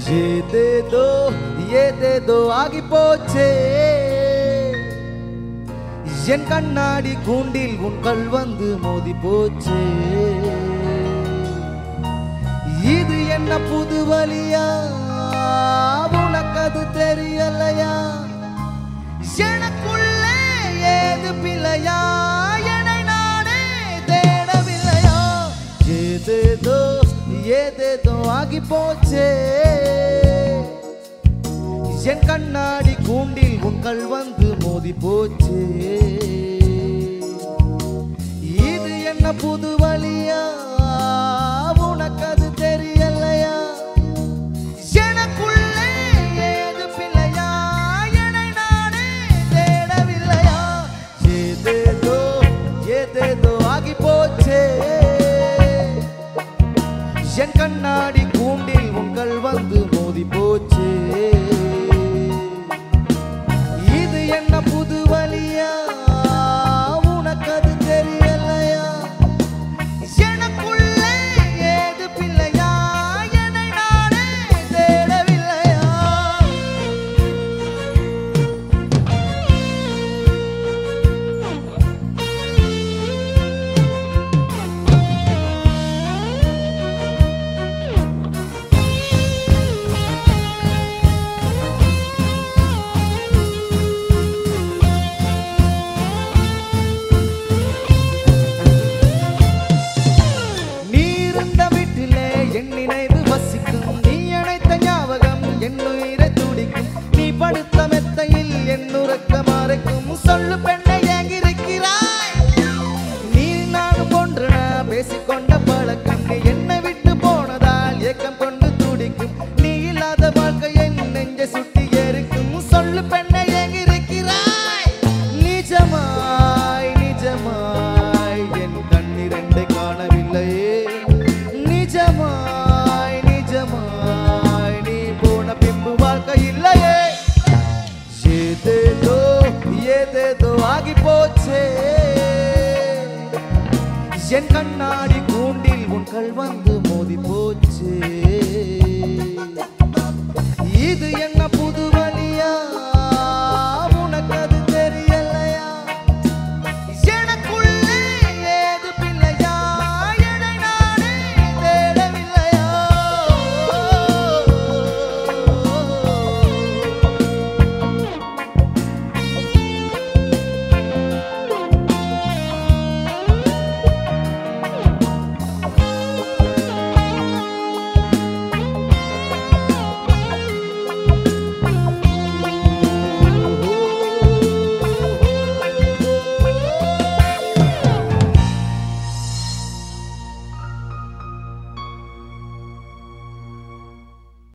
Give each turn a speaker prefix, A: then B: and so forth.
A: ஏதேதோ ஏதேதோ ஆகி போச்சே என் கண்ணாடி கூண்டில் உன் கல் வந்து மோதி போச்சே இது என்ன புது வழியா உனக்கு அது தெரியலையா எனக்குள்ளே ஏது பிழையா என்னை நானே தேடவில்லையா ஏதேதோ ஏதேதோ ஆகி போச்சே என் கண்ணாடி கூண்டில் உங்கள் வந்து மோதி போச்சே இது என்ன புது வழியா உனக்கு அது தெரியலையா எனக்குள்ளே ஏது பிள்ளையா என்னை நானே தேடவில்லையா ஏதேதோ ஏதேதோ ஆகி போச்சே என் கண்ணாடி கூண்டில் உங்கள் வந்து மோதி போச்சே இது என்ன புது வழியா உனக்கு அது தெரியலையா எனக்குள்ளே ஏது பிள்ளையா என்னை நானே தேடவில்லையா நீ இருந்த வீட்டிலே என் நினைவு வசிக்கும் நீ அணைத்த ஞாபகம் என் உயிரை துடிக்கும் நீ படுத்த மெத்தையில் என் உறக்க மறைக்கும் சொல்லு பெண்ணை ஏங்கிருக்கிறாய் நீ நானும் ஒன்று நான் பேசிக்கொண்ட பழக்கம் நீ என்னை விட்டு போனதால் ஏக்கம் கொண்டு துடிக்கும் நீ இல்லாத வாழ்க்கை என் நெஞ்ச சுட்டி எரிக்கும் சொல்லு பெண்ணை ஏங்கிருக்கிறாய் நிஜமாய் நிஜமாய் என் கண்ணிரண்டை காணவில்லையே நிஜமாய் நிஜமாய் நீ போன பின்பு வாழ்க்கை இல்லையே ஏதேதோ ஏதேதோ ஆகி போச்சே என் கண்ணாடி கூண்டில் உன் கல் வந்து மோதி போச்சே இது என்ன